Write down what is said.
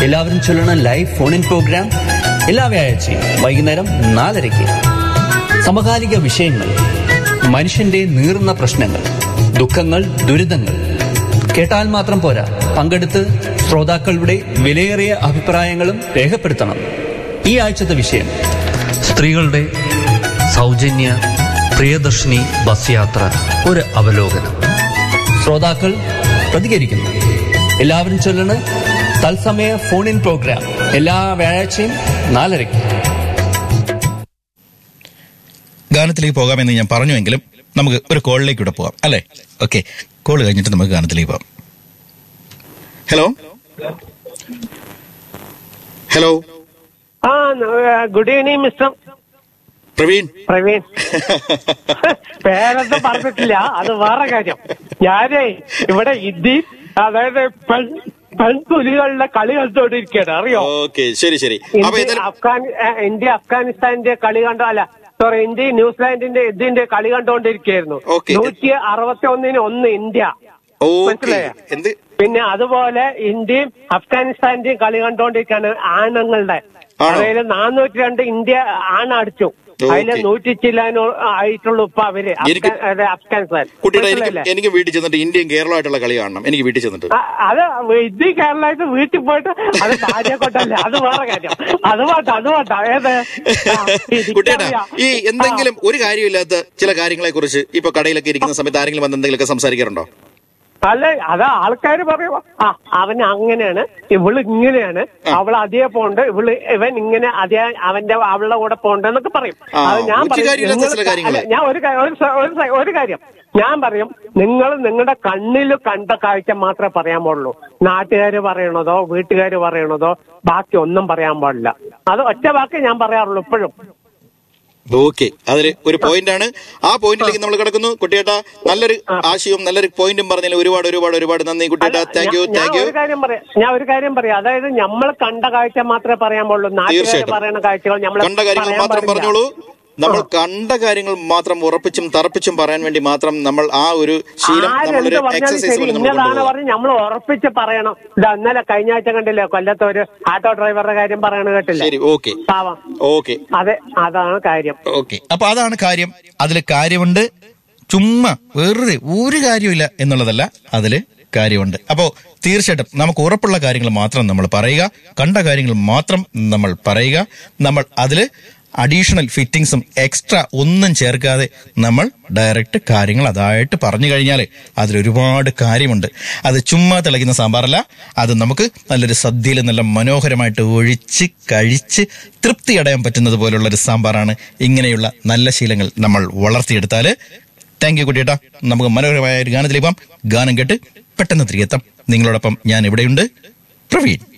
എല്ലാവരും ചൊല്ലണ live phone in programme എല്ലാ വ്യാഴാഴ്ചയും വൈകുന്നേരം നാലരയ്ക്ക് സമകാലിക വിഷയങ്ങൾ മനുഷ്യന്റെ നീറുന്ന പ്രശ്നങ്ങൾ ദുഃഖങ്ങൾ ദുരിതങ്ങൾ കേട്ടാൽ മാത്രം പോരാ പങ്കെടുത്ത് ശ്രോതാക്കളുടെ വിലയേറിയ അഭിപ്രായങ്ങളും രേഖപ്പെടുത്തണം ഈ ആഴ്ചത്തെ വിഷയം സ്ത്രീകളുടെ സൗജന്യ പ്രിയദർശിനി ബസ് യാത്ര ഒരു അവലോകനം ശ്രോതാക്കൾ പ്രതികരിക്കുന്നു എല്ലാവരും ചൊല്ലണ് തത്സമയ ഫോൺ ഇൻ പ്രോഗ്രാം എല്ലാ വ്യാഴാഴ്ചയും നാലരയ്ക്ക് ഗാനത്തിലേക്ക് പോകാമെന്ന് ഞാൻ പറഞ്ഞുവെങ്കിലും നമുക്ക് ഒരു കോളിലേക്ക് ഇവിടെ പോകാം അല്ലേ ഓക്കെ കോൾ കഴിഞ്ഞിട്ട് നമുക്ക് ഗാനത്തിലേക്ക് പോകാം ഹലോ ഹലോ ആ good evening mister Praveen Praveen പേരൊന്നും പറഞ്ഞിട്ടില്ല അത് വേറെ കാര്യം ഞാനേ ഇവിടെ ഇന്ത്യ അതായത് പെൺ പെൺപുലികളുടെ കളി കണ്ടുകൊണ്ടിരിക്കുകയാണ് അറിയോ ഓക്കെ ശരി ശരി അപ്പൊ ഇന്ത്യ ഏതായാലും അഫ്ഗാൻ ഏ, ഇന്ത്യ അഫ്ഗാനിസ്ഥാന്റെ കളി കണ്ടോ അല്ല സോറി ഇന്ത്യ ന്യൂസിലാൻഡിന്റെ ഇതിന്റെ കളി കണ്ടുകൊണ്ടിരിക്കുകയായിരുന്നു Okay. നൂറ്റി അറുപത്തി ഒന്നിന് ഒന്ന് ഇന്ത്യ ഓക്കെ മനസ്സിലായോ? എന്ത് പിന്നെ അതുപോലെ ഇന്ത്യയും അഫ്ഗാനിസ്ഥാന്റെയും കളി കണ്ടുകൊണ്ടിരിക്കുകയാണ് ആണുങ്ങളുടെ ആണോ? അതായത് നാനൂറ്റി രണ്ട് ഇന്ത്യ ആണടിച്ചു അതില് Okay. നൂറ്റി ചില്ലാനോ ആയിട്ടുള്ളൂ ഇപ്പൊ അവര് എനിക്ക് അഫ്ഗാൻ- അതെ, അഫ്ഗാനിസ്ഥാൻ കുട്ടിയുടെ എനിക്ക് മനസ്സിലായില്ലേ? എനിക്ക് വീട്ടിൽ ചെന്നിട്ട് ഇന്ത്യയും കേരളമായിട്ടുള്ള കളി കാണണം എനിക്ക് വീട്ടിൽ ചെന്നിട്ട് ആ, അത് ഇത് കേരളമായിട്ട് വീട്ടിൽ പോയിട്ട് അത് ഭാര്യ കൊണ്ടല്ലേ അത് വേറെ കാര്യം അത് വേണ്ട അത് വേണ്ട ഏത് ആ, കുട്ടിയേട്ടാ എനിക്കറിയാം. ഈ എന്തെങ്കിലും ഒരു കാര്യമില്ലാത്ത ചില കാര്യങ്ങളെ കുറിച്ച് ഇപ്പൊ കടയിലൊക്കെ ഇരിക്കുന്ന സമയത്ത് ആരെങ്കിലും വന്ന് എന്തെങ്കിലുമൊക്കെ സംസാരിക്കാറുണ്ടോ അല്ല അത് ആൾക്കാർ പറയും ആ അവൻ അങ്ങനെയാണ് ഇവള് ഇങ്ങനെയാണ് അവൾ അതേ പോണ്ട് ഇവള് ഇവൻ ഇങ്ങനെ അതേ അവന്റെ അവളുടെ കൂടെ പോണ്ട് എന്നൊക്കെ പറയും ആ, അത് ഞാൻ ഒരു പറയും, കാര്യമില്ലാത്ത നിങ്ങൾ- ചില കാര്യങ്ങള്. അല്ല, ഞാൻ ഒരു കാ- ഒരു സ- ഒരു സ- ഒരു കാര്യം ഞാൻ പറയും നിങ്ങൾ നിങ്ങളുടെ കണ്ണിൽ കണ്ട കാഴ്ച മാത്രമേ പറയാൻ പാടുള്ളൂ നാട്ടുകാർ പറയണതോ വീട്ടുകാർ പറയണതോ ബാക്കി ഒന്നും പറയാൻ പാടില്ല അത് ഒറ്റ വാക്ക് ഞാൻ പറയാറുള്ളൂ ഇപ്പോഴും ഓക്കെ അതിൽ ഒരു പോയിന്റ് ആണ് ആ പോയിന്റിലേക്ക് നമ്മൾ കിടക്കുന്നു കുട്ടിയേട്ടാ നല്ലൊരു ആശയവും നല്ലൊരു പോയിന്റും പറഞ്ഞതിൽ ഒരുപാട് ഒരുപാട് ഒരുപാട് നന്ദി കുട്ടിയേട്ടാ അല്ല, താങ്ക് യു ഞാൻ- ഞാൻ താങ്ക് യു ഒരു കാര്യം പറയാം ഞാൻ ഒരു കാര്യം പറയാം അതായത് നമ്മൾ കണ്ട കാഴ്ച മാത്രമേ പറയാൻ പാടുള്ളൂ നാട്ടുകാർ തീർച്ചയായിട്ടും. പറയുന്ന കാഴ്ചകൾ നമ്മൾ കണ്ട കാര്യങ്ങൾ മാത്രം പറഞ്ഞോളൂ നമ്മൾ കണ്ട കാര്യങ്ങൾ മാത്രം ഉറപ്പിച്ചും തറപ്പിച്ചും പറയാൻ വേണ്ടി മാത്രം നമ്മൾ ആ ഒരു ശീലം നമ്മളൊരു ആരെന്ത് പറഞ്ഞാലും എക്സസൈസ് ശരി പോലെ നമ്മൾ ഇന്നതാണ് കൊണ്ടുപോകുക പറഞ്ഞ് നമ്മൾ ഉറപ്പിച്ച് പറയണം ഇതാ ഇന്നലെ കഴിഞ്ഞ ആഴ്ച കണ്ടില്ലേ കൊല്ലത്തെ ഒരു ആട്ടോ ഡ്രൈവറുടെ കാര്യം പറയണ കേട്ടില്ലേ ശരി ഓക്കെ പാവം ഓക്കെ അതെ അതാണ് കാര്യം ഓക്കെ അപ്പൊ അതാണ് കാര്യം അതിൽ കാര്യമുണ്ട് ചുമ്മാ വെറുതെ ഒരു കാര്യമില്ല എന്നുള്ളതല്ല അതില് കാര്യമുണ്ട് അപ്പോ തീർച്ചയായിട്ടും നമുക്ക് ഉറപ്പുള്ള കാര്യങ്ങൾ മാത്രം നമ്മൾ പറയുക കണ്ട കാര്യങ്ങൾ മാത്രം നമ്മൾ പറയുക നമ്മൾ അതില് അഡീഷണൽ ഫിറ്റിംഗ്സും എക്സ്ട്രാ ഒന്നും ചേർക്കാതെ നമ്മൾ ഡയറക്റ്റ് കാര്യങ്ങൾ അതായിട്ട് പറഞ്ഞു കഴിഞ്ഞാൽ അതിൽ ഒരുപാട് കാര്യമുണ്ട് അത് ചുമ്മാ തിളയ്ക്കുന്ന സാമ്പാറല്ല അത് നമുക്ക് നല്ലൊരു സദ്യയിൽ നല്ല മനോഹരമായിട്ട് ഒഴിച്ച് കഴിച്ച് തൃപ്തി അടയാൻ പറ്റുന്നത് പോലുള്ള ഒരു സാമ്പാറാണ് ഇങ്ങനെയുള്ള നല്ല ശീലങ്ങൾ നമ്മൾ വളർത്തിയെടുത്താൽ താങ്ക് യു കുട്ടിയേട്ടാ നമുക്ക് മനോഹരമായ ഒരു ഗാനത്തിലേക്ക് പോകാം ഗാനം കേട്ട് പെട്ടെന്ന് തിരികെത്താം നിങ്ങളോടൊപ്പം ഞാൻ ഇവിടെയുണ്ട് പ്രവീൺ